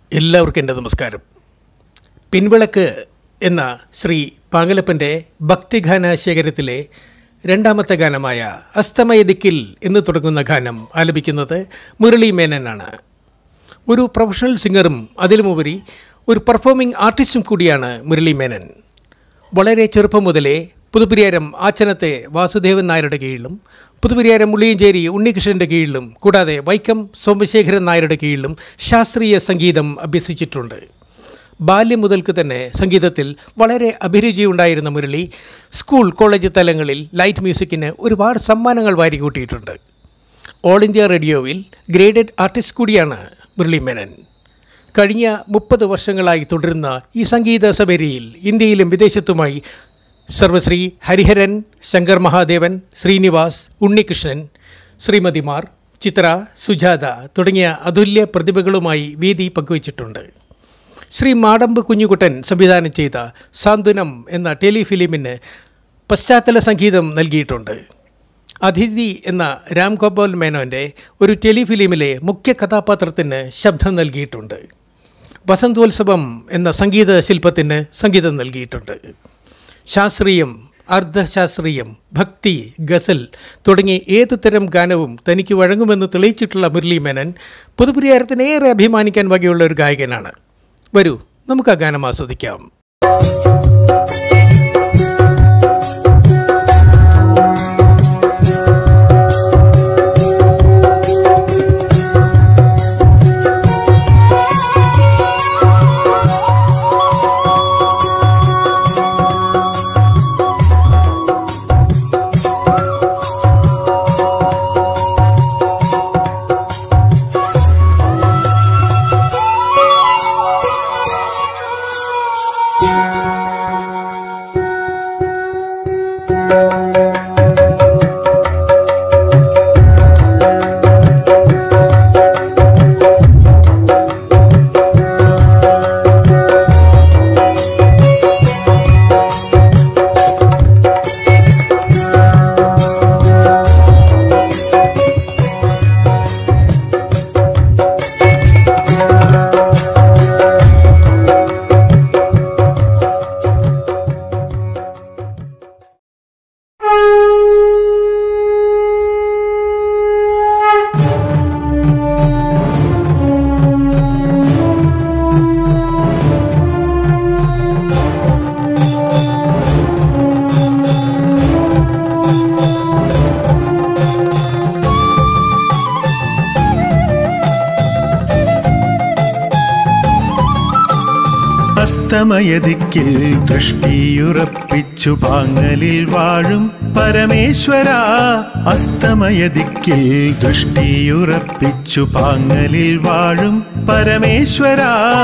എല്ലാവർക്കും എൻ്റെ നമസ്കാരം പിൻവിളക്ക് എന്ന ശ്രീ പാങ്ങലപ്പൻ്റെ ഭക്തിഗാന ശേഖരത്തിലെ രണ്ടാമത്തെ ഗാനമായ അസ്തമയ ദിക്കിൽ എന്ന് തുടങ്ങുന്ന ഗാനം ആലപിക്കുന്നത് മുരളി മേനനാണ് ഒരു പ്രൊഫഷണൽ സിംഗറും അതിലുമുപരി ഒരു പെർഫോമിംഗ് ആർട്ടിസ്റ്റും കൂടിയാണ് മുരളി മേനൻ വളരെ ചെറുപ്പം മുതലേ പുതുപരിയാരം ആച്ചനത്തെ വാസുദേവൻ നായരുടെ കീഴിലും പുതുപരിയാരം മുള്ളിയഞ്ചേരി ഉണ്ണികൃഷ്ണൻ്റെ കീഴിലും കൂടാതെ വൈക്കം സോമശേഖരൻ നായരുടെ കീഴിലും ശാസ്ത്രീയ സംഗീതം അഭ്യസിച്ചിട്ടുണ്ട് ബാല്യം മുതൽക്ക് തന്നെ സംഗീതത്തിൽ വളരെ അഭിരുചിയുണ്ടായിരുന്ന മുരളി സ്കൂൾ കോളേജ് തലങ്ങളിൽ ലൈറ്റ് മ്യൂസിക്കിന് ഒരുപാട് സമ്മാനങ്ങൾ വാരിക്കൂട്ടിയിട്ടുണ്ട് ഓൾ ഇന്ത്യ റേഡിയോയിൽ ഗ്രേഡഡ് ആർട്ടിസ്റ്റ് കൂടിയാണ് മുരളി മേനൻ കഴിഞ്ഞ മുപ്പത് വർഷങ്ങളായി തുടരുന്ന ഈ സംഗീത സഭരിയിൽ ഇന്ത്യയിലും വിദേശത്തുമായി സർവശ്രീ ഹരിഹരൻ ശങ്കർ മഹാദേവൻ ശ്രീനിവാസ് ഉണ്ണികൃഷ്ണൻ ശ്രീമതിമാർ ചിത്ര സുജാത തുടങ്ങിയ അതുല്യ പ്രതിഭകളുമായി വേദി പങ്കുവച്ചിട്ടുണ്ട് ശ്രീ മാടമ്പ് കുഞ്ഞുകുട്ടൻ സംവിധാനം ചെയ്ത സാന്ത്വനം എന്ന ടെലിഫിലിമിന് പശ്ചാത്തല സംഗീതം നൽകിയിട്ടുണ്ട് അതിഥി എന്ന രാം ഗോപാൽ മേനോൻ്റെ ഒരു ടെലിഫിലിമിലെ മുഖ്യ കഥാപാത്രത്തിന് ശബ്ദം നൽകിയിട്ടുണ്ട് വസന്തോത്സവം എന്ന സംഗീത ശില്പത്തിന് സംഗീതം നൽകിയിട്ടുണ്ട് ശാസ്ത്രീയം അർദ്ധശാസ്ത്രീയം ഭക്തി ഗസൽ തുടങ്ങി ഏതു തരം ഗാനവും തനിക്ക് വഴങ്ങുമെന്ന് തെളിയിച്ചിട്ടുള്ള മുരളി മേനൻ പുതുപരിയാരത്തിന് ഏറെ അഭിമാനിക്കാൻ വകയുള്ള ഒരു ഗായകനാണ് വരൂ നമുക്ക് ആ ഗാനം ആസ്വദിക്കാം അസ്തമയദിക്കിൽ ദൃഷ്ടിയുറപ്പിച്ചു പാങ്ങലിൽ വാഴും പരമേശ്വര അസ്തമയദിക്കിൽ ദൃഷ്ടിയുറപ്പിച്ചു പാങ്ങലിൽ വാഴും പരമേശ്വര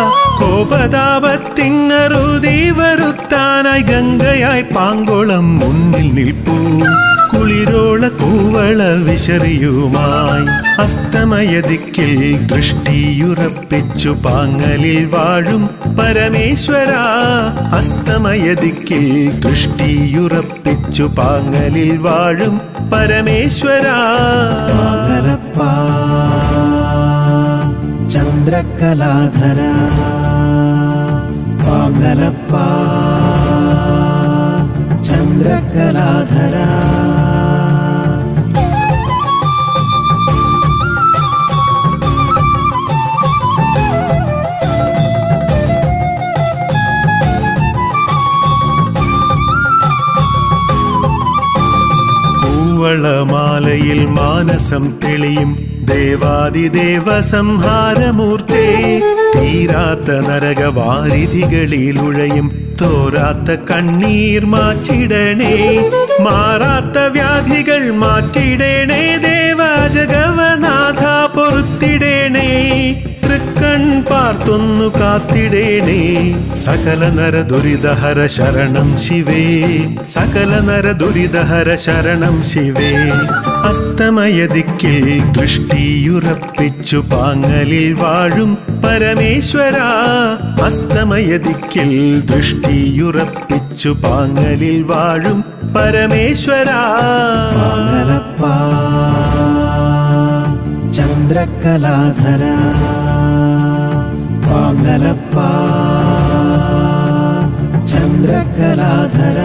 കോപതാപത്തിങ്ങറുതി വരുത്താനായി ഗംഗയായി പാങ്കോളം മുന്നിൽ നിൽപ്പൂ കുളിരോള കൂവള വിശറിയുമായി അസ്തമയദിക്കിൽ ദൃഷ്ടിയുറപ്പിച്ചു പാങ്ങലിൽ വാഴും പരമേശ്വര അസ്തമയദിക്കിൽ ദൃഷ്ടിയുറപ്പിച്ചു പാങ്ങലിൽ വാഴും പരമേശ്വര പാങ്ങലപ്പ ചന്ദ്രകലാധര പാങ്ങലപ്പ ചന്ദ്രകലാധര കൂവളമാലയിൽ മാനസം തെളിയും ദേവാദിദേവ സംഹാരമൂർത്തേ തീരാത്ത നരകവാരിധികളിൽ ഉഴയും തോരാത്ത കണ്ണീർ മാച്ചിടണേ മാറാത്ത വ്യാധികൾ മാറ്റിടണേ ദേവ ജഗവനാഥ പൊറുത്തിടണേ തൃക്കൺ പാർത്തൊന്നു കാത്തിടേണേ സകല നര ദുരിതഹര ശരണം ശിവേ സകല നര ദുരിതഹര ശരണം ശിവേ അസ്തമയ ദിക്കിൽ ദൃഷ്ടിയുറപ്പിച്ചു പാങ്ങലിൽ വാഴും പരമേശ്വര അസ്തമയ ദിക്കിൽ ദൃഷ്ടിയുറപ്പിച്ചു പാങ്ങലിൽ വാഴും പരമേശ്വര പാങ്ങലപ്പ ചന്ദ്രകലാധര പാങ്ങ പാങ്ങലപ്പ ചന്ദ്രകലാധര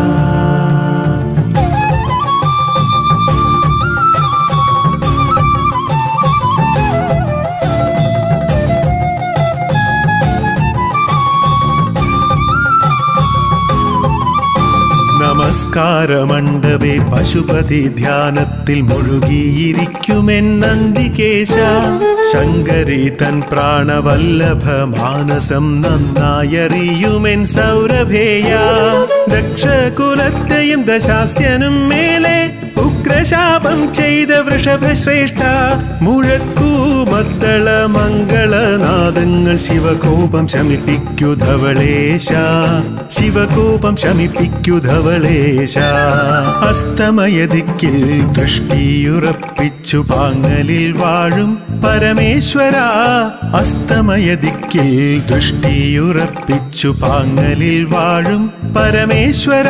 നമസ്കാരമണ്ഡപേ പശുപതി ധ്യാനത്തിൽ മുഴുകിയിരിക്കുമെൻ നന്ദികേശ ശങ്കരി തൻ പ്രാണവല്ലഭ മാനസം നന്നായറിയുമെൻ സൗരഭേയ ദക്ഷകുലത്തെയും ദശാസ്യനും മേലെ ഉഗ്രശാപം ചെയ്ത വൃഷഭശ്രേഷ്ഠ മുഴക്കൂ മദ്ദള മംഗളനാദങ്ങൾ ശിവകോപം ശമിപ്പിക്കു ധവളേശ ശിവകോപം ശമിപ്പിക്കു ധവളേശ അസ്തമയദിക്കിൽ ദൃഷ്ടിയുറപ്പിച്ചു പാങ്ങലിൽ വാഴും പരമേശ്വര അസ്തമയദിക്കിൽ ദൃഷ്ടിയുറപ്പിച്ചു പാങ്ങലിൽ വാഴും പരമേശ്വര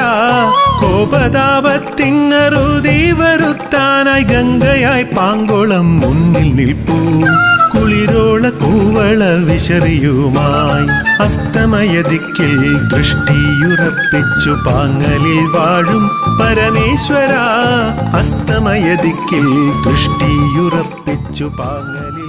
കോപതാപത്തിനറുതി വരുത്താനായി ഗംഗയായി പാങ്കോളം മുന്നിൽ നിൽപ്പൂ കുളിരോള കൂവള വിശറിയുമായി അസ്തമയദിക്കിൽ ദൃഷ്ടിയുറപ്പിച്ചു പാങ്ങലിൽ വാഴും പരമേശ്വര അസ്തമയദിക്കിൽ ദൃഷ്ടിയുറപ്പിച്ചു പാങ്ങലിൽ